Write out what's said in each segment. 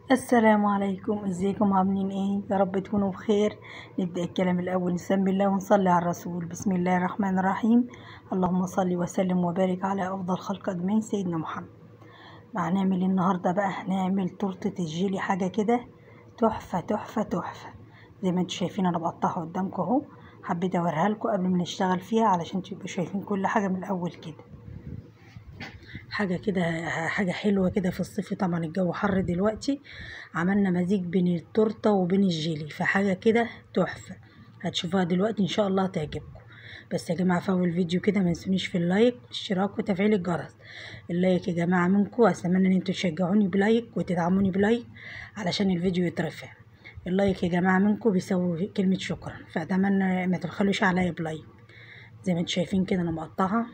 السلام عليكم ازيكم عاملين ايه يا رب تكونوا بخير نبدا الكلام الاول نسمي الله ونصلي على الرسول بسم الله الرحمن الرحيم اللهم صل وسلم وبارك على افضل خلق اجمعين سيدنا محمد هنعمل النهارده بقى هنعمل تورته الجيلي حاجه كده تحفه تحفه تحفه زي ما انتم شايفين انا بقطعها قدامكم اهو حبيت اوريها لكم قبل ما نشتغل فيها علشان تبقوا شايفين كل حاجه من الاول كده حاجة كده حاجة حلوة كده في الصيف طبعا الجو حر دلوقتي عملنا مزيج بين التورتة وبين الجيلي فحاجة كده تحفة هتشوفوها دلوقتي ان شاء الله هتعجبكم بس يا جماعة في اول فيديو كده ما تنسونيش في اللايك والاشتراك وتفعيل الجرس اللايك يا جماعة منكم اتمنى ان انتوا تشجعوني بلايك وتدعموني بلايك علشان الفيديو يترفع اللايك يا جماعة منكم بيساوي كلمة شكرا فأتمنى ما تبخلوش عليا بلايك زي ما انتوا شايفين كده انا مقطعها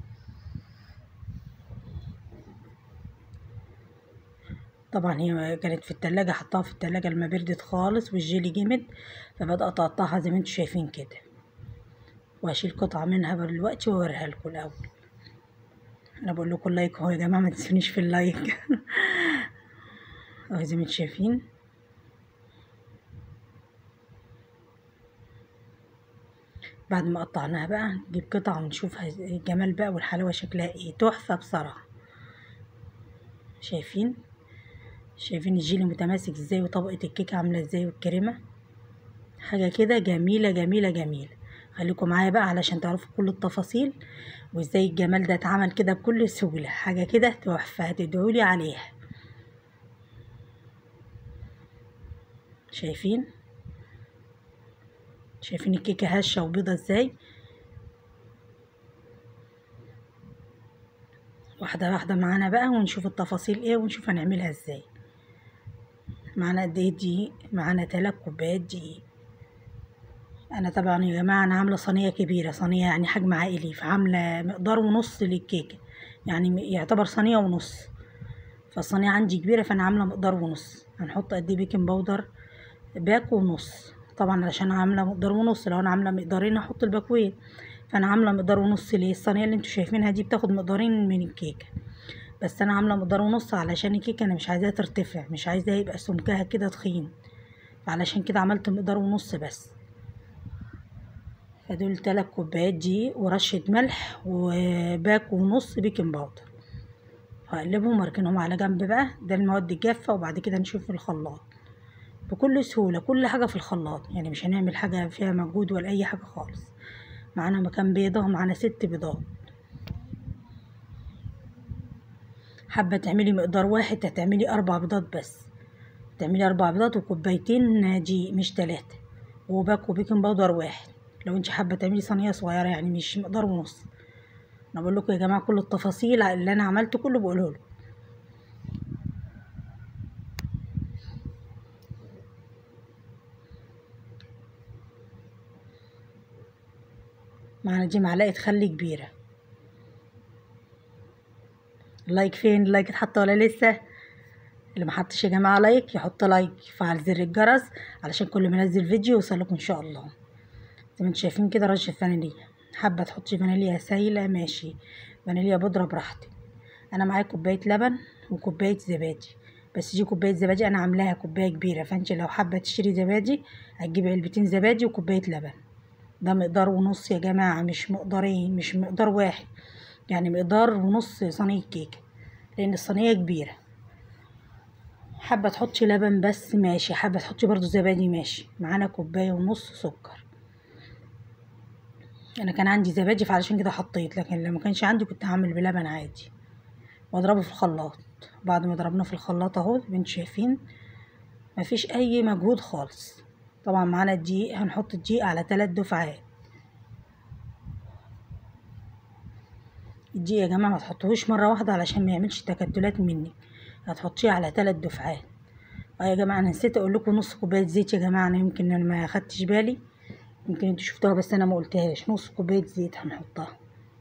طبعا هي كانت في التلاجة حطاها في التلاجة لما بردت خالص والجيلي جمد فبدأت أقطعها زي ما انتوا شايفين كده وهشيل قطعة منها دلوقتي وأوريها لكم الأول أنا بقول لكم اللايك اهو يا جماعة ما تنسونيش في اللايك اهو زي ما انتوا شايفين بعد ما قطعناها بقى نجيب قطعة ونشوفها الجمال بقى والحلاوة شكلها ايه تحفة بصراحة شايفين شايفين الجيلي متماسك ازاي وطبقة الكيكة عاملة ازاي والكريمة حاجة كده جميلة جميلة جميلة خليكم معايا بقى علشان تعرفوا كل التفاصيل وازاي الجمال ده اتعمل كده بكل سهولة حاجة كده تحفة هتدعولي عليها شايفين شايفين الكيكة هشة وبيضة ازاي واحدة واحدة معانا بقى ونشوف التفاصيل ايه ونشوف هنعملها ازاي معانا قد ايه دقيق معانا تلات كوبايات دقيق انا طبعا يا جماعة انا عاملة صينية كبيرة صينية يعني حجم عائلي فعاملة مقدار ونص للكيكة يعني يعتبر صينية ونص فالصينية عندي كبيرة فانا عاملة مقدار ونص هنحط قد ايه بيكنج باودر باكو ونص طبعا علشان عاملة مقدار ونص لو انا عاملة مقدارين هحط الباكوين فانا عامله مقدار ونص ليه الصينيه اللي انتوا شايفينها دي بتاخد مقدارين من الكيكه بس انا عامله مقدار ونص علشان الكيكه انا مش عايزاها ترتفع مش عايزاها يبقى سمكها كده تخين فعلشان كده عملت مقدار ونص بس فدول تلات كوبايات دقيق ورشه ملح وباكو ونص بيكنج باودر هقلبهم واركنهم على جنب بقى ده المواد الجافه وبعد كده نشوف الخلاط بكل سهوله كل حاجه في الخلاط يعني مش هنعمل حاجه فيها مجهود ولا اي حاجه خالص معانا مكان بيضة ومعانا ست بيضات حابة تعملي مقدار واحد هتعملي أربع بيضات بس تعملي أربع بيضات وكوبايتين دي مش تلاتة وباكو بيكنج باودر واحد لو انت حابة تعملي صينية صغيرة يعني مش مقدار ونص أنا بقول لكم يا جماعة كل التفاصيل اللي أنا عملته كله بقوله لكم معانا دي معلقة خل كبيرة اللايك فين اللايك اتحط ولا لسه اللي محطش يا جماعة لايك يحط لايك يفعل زر الجرس علشان كل ما انزل فيديو يوصلكم ان شاء الله زي ما انتم شايفين كده رشة فانيليا حابة تحطي فانيليا سايلة ماشي فانيليا بودرة براحتك انا معايا كوباية لبن وكوباية زبادي بس دي كوباية زبادي انا عاملاها كوباية كبيرة فانت لو حابة تشتري زبادي هتجيبي علبتين زبادي وكوباية لبن ده مقدار ونص يا جماعة مش مقدارين مش مقدار واحد يعني مقدار ونص صينية كيكة لأن الصينية كبيرة حابة تحطي لبن بس ماشي حابة تحطي برضو زبادي ماشي معانا كوباية ونص سكر أنا كان عندي زبادي فعلشان كده حطيت لكن لو مكانش عندي كنت هعمل بلبن عادي واضربه في الخلاط بعد ما ضربناه في الخلاط اهو انتوا شايفين مفيش أي مجهود خالص طبعا معانا الدقيق هنحط الدقيق على ثلاث دفعات الدقيق يا جماعه ما تحطوهوش مره واحده علشان ما يعملش تكتلات منك هتحطيه على ثلاث دفعات اه يا جماعه انا نسيت اقول لكم نص كوبايه زيت يا جماعه انا يمكن انا ما خدتش بالي يمكن انتوا شفتوها بس انا ما قلتهاش نص كوبايه زيت هنحطها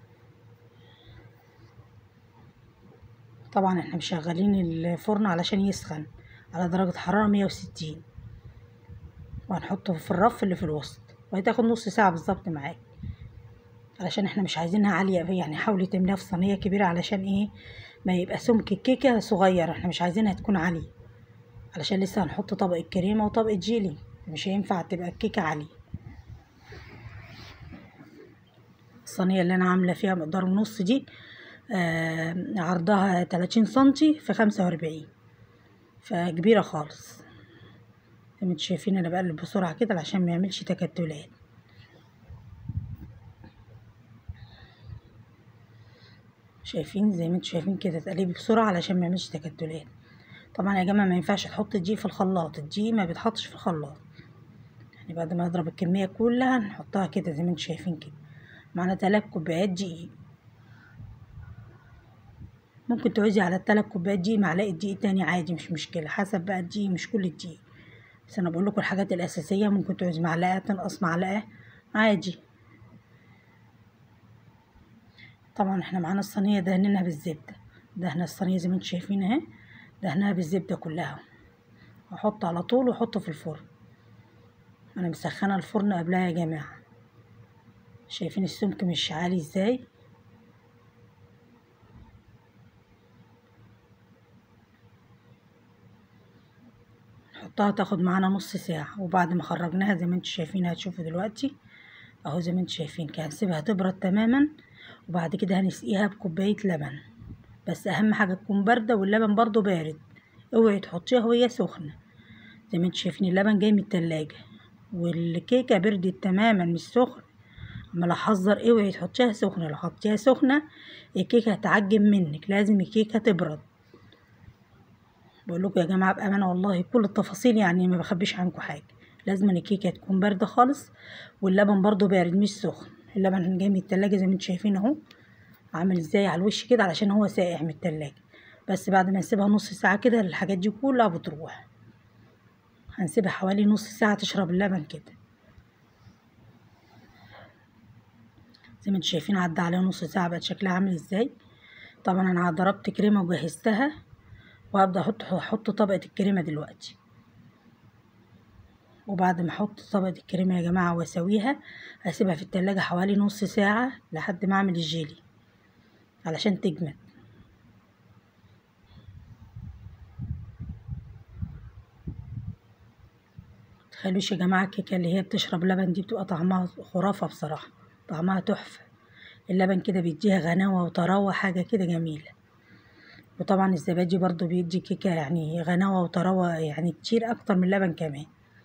طبعا احنا مشغلين الفرن علشان يسخن على درجه حراره مية وستين وهنحطه في الرف اللي في الوسط وهتاخد نص ساعة بالظبط معاك علشان احنا مش عايزينها عالية يعني حاولي تعمليها في صينية كبيرة علشان ايه ما يبقى سمك الكيكة صغير احنا مش عايزينها تكون عالية علشان لسه هنحط طبقة كريمة وطبقة جيلي مش هينفع تبقى الكيكة عالية الصينية اللي أنا عاملة فيها مقدار ونص دي آه عرضها تلاتين سنتي في خمسة وأربعين فكبيرة خالص زي ما انتوا شايفين أنا بقلب بسرعة كده عشان ما يعملش تكتلات شايفين زي ما انتوا شايفين كده تقلبي بسرعة علشان ما يعملش تكتلات طبعا يا جماعة ما ينفعش تحط الدقيق في الخلاط الدقيق ما بيتحطش في الخلاط يعني بعد ما نضرب الكمية كلها نحطها كده زي ما انتوا شايفين كده معانا تلات كوبايات دقيق ممكن تعوزي على التلات كوبايات دي معلقة دقيق تاني عادي مش مشكلة حسب بقى الدقيق مش كل الدقيق بس انا بقول لكم الحاجات الأساسية ممكن تعوزي معلقة تنقص معلقة عادي طبعا احنا معانا الصينية دهنينها بالزبدة دهنا الصينية زي ما انتوا شايفين اهي دهناها بالزبدة كلها واحط على طول واحطه في الفرن انا مسخنة الفرن قبلها يا جماعة شايفين السمك مش عالي ازاي نحطها تاخد معانا نص ساعة وبعد ما خرجناها زي ما انتوا شايفين هتشوفوا دلوقتي اهو زي ما انتوا شايفين كده هنسيبها تبرد تماما وبعد كده هنسقيها بكوباية لبن بس اهم حاجة تكون باردة واللبن برضو بارد اوعي تحطيها وهي سخنة زي ما انتوا شايفين اللبن جاي من التلاجة والكيكة بردت تماما مش سخن اما احذر اوعي تحطيها سخنة لو حطيها سخنة الكيكة هتعجن منك لازم الكيكة تبرد بقول لكم يا جماعة بأمانة والله كل التفاصيل يعني ما بخبيش عنكم حاجة لازم الكيكة تكون باردة خالص واللبن برضو بارد مش سخن اللبن جاي من التلاجة زي ما انتوا شايفين اهو عامل ازاي على الوش كده علشان هو ساقع من التلاجة بس بعد ما نسيبها نص ساعة كده الحاجات دي كلها بتروح هنسيبها حوالي نص ساعة تشرب اللبن كده زي ما انتوا شايفين عدى عليها نص ساعة بقت شكلها عامل ازاي طبعا انا ضربت كريمة وجهزتها وهبدأ احط احط طبقة الكريمة دلوقتي وبعد ما احط طبقة الكريمة يا جماعة واسويها هسيبها في التلاجة حوالي نص ساعة لحد ما اعمل الجيلي علشان تجمد تخلوش يا جماعة الكيكة اللي هي بتشرب لبن دي بتبقى طعمها خرافة بصراحة طعمها تحفة اللبن كده بيديها غناوة وطراوة حاجة كده جميلة وطبعا الزبادي برضو بيدي كيكة يعني غناوة وطراوة يعني كتير أكتر من اللبن كمان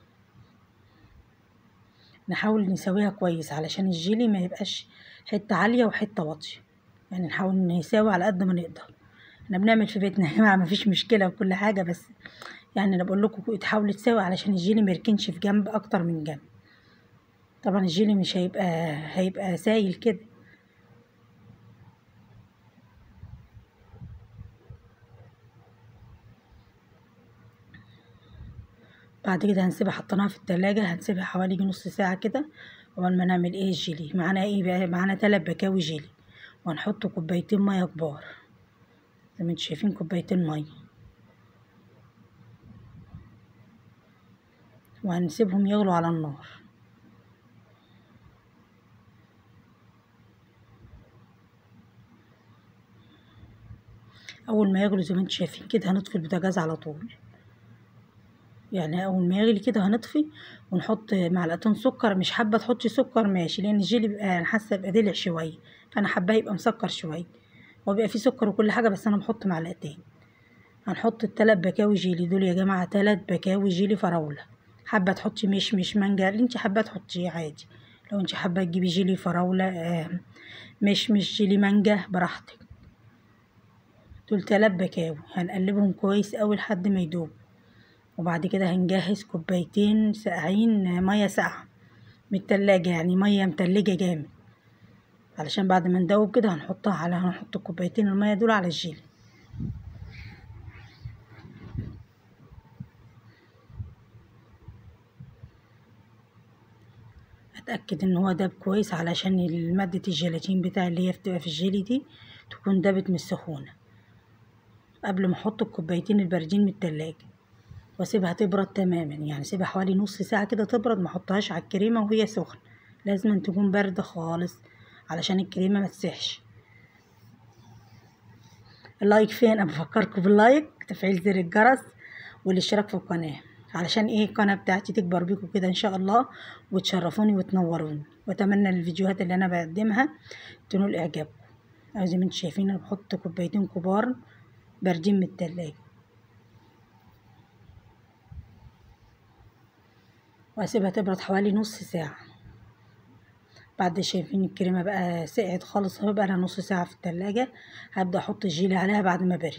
نحاول نسويها كويس علشان الجيلي ما يبقاش حتة عالية وحتة واطية يعني نحاول نساوي على قد ما نقدر احنا بنعمل في بيتنا يا جماعة مفيش مشكلة وكل حاجة بس يعني انا بقول لكم تحاولوا تساوي علشان الجيلي ميركنش في جنب اكتر من جنب طبعا الجيلي مش هيبقى هيبقى سايل كده بعد كده هنسيبها حطيناها في التلاجة هنسيبها حوالي نص ساعة كده قبل ما نعمل ايه الجيلي معانا ايه بقى معانا تلات بكاوي جيلي وهنحط كوبايتين مية كبار زي ما انتوا شايفين كوبايتين مية وهنسيبهم يغلوا على النار اول ما يغلوا زي ما انتوا شايفين كده هنطفي البوتاجاز على طول يعني اول ما يغلي كده هنطفي ونحط معلقتين سكر مش حابه تحطي سكر ماشي لان الجيلي بيبقى انا حاسه يبقى دلع شويه فانا حاباه يبقى مسكر شويه هو بيبقى فيه سكر وكل حاجه بس انا بحط معلقتين هنحط التلات بكاوي جيلي دول يا جماعه تلات بكاوي جيلي فراوله حابه تحطي مشمش مانجا اللي انت حابه تحطيه عادي لو انت حابه تجيبي جيلي فراوله آه مشمش جيلي مانجا براحتك دول تلات بكاوي هنقلبهم كويس اوي لحد ما يدوب وبعد كده هنجهز كوبايتين ساقعين مية ساقعة من التلاجة يعني مية متلجة جامد علشان بعد ما ندوب كده هنحطها على هنحط كوبايتين المية دول على الجيلي اتاكد ان هو داب كويس علشان ماده الجيلاتين بتاع اللي هي بتبقى في الجيلي دي تكون دابت من السخونه قبل ما احط الكوبايتين الباردين من التلاجة واسيبها تبرد تماما يعني سيبها حوالي نص ساعة كده تبرد ما احطهاش على الكريمة وهي سخنة لازم تكون باردة خالص علشان الكريمة ما تسيحش اللايك فين انا بفكركم باللايك تفعيل زر الجرس والاشتراك في القناة علشان ايه القناة بتاعتي تكبر بيكم كده ان شاء الله وتشرفوني وتنوروني واتمنى الفيديوهات اللي انا بقدمها تنول اعجابكم أهو زي ما انتم شايفين انا بحط كوبايتين كبار باردين من التلاجة واسيبها تبرد حوالي نص ساعة بعد شايفين الكريمة بقى سقعت خالص اهو بقى لها نص ساعة في التلاجة هبدأ احط الجيلي عليها بعد ما برد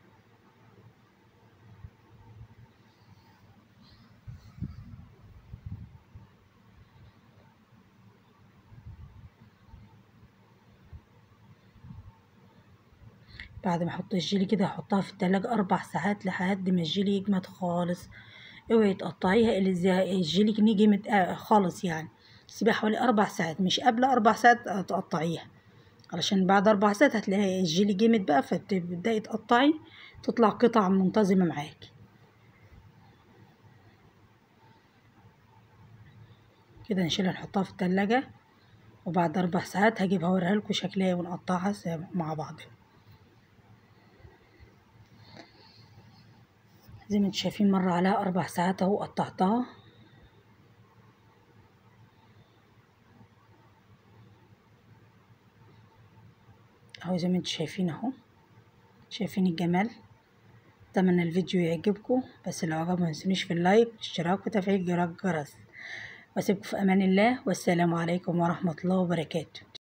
بعد ما احط الجيلي كده احطها في التلاجة اربع ساعات لحد ما الجيلي يجمد خالص اوعي تقطعيها اللي زي الجيلي كني جمد آه خالص يعني سيبها حوالي اربع ساعات مش قبل اربع ساعات تقطعيها علشان بعد اربع ساعات هتلاقي الجيلي جمد بقى فتبدأي تقطعي تطلع قطع منتظمة معاكي كده نشيلها نحطها في التلاجة وبعد اربع ساعات هجيبها اوريها لكم شكلها ونقطعها مع بعض زي ما انتم شايفين مر عليها اربع ساعات اهو قطعتها اهو زي ما انتم شايفين اهو شايفين الجمال اتمنى الفيديو يعجبكم بس لو عجبكم متنسونيش في اللايك والاشتراك وتفعيل جرس الجرس واسيبكم في امان الله والسلام عليكم ورحمه الله وبركاته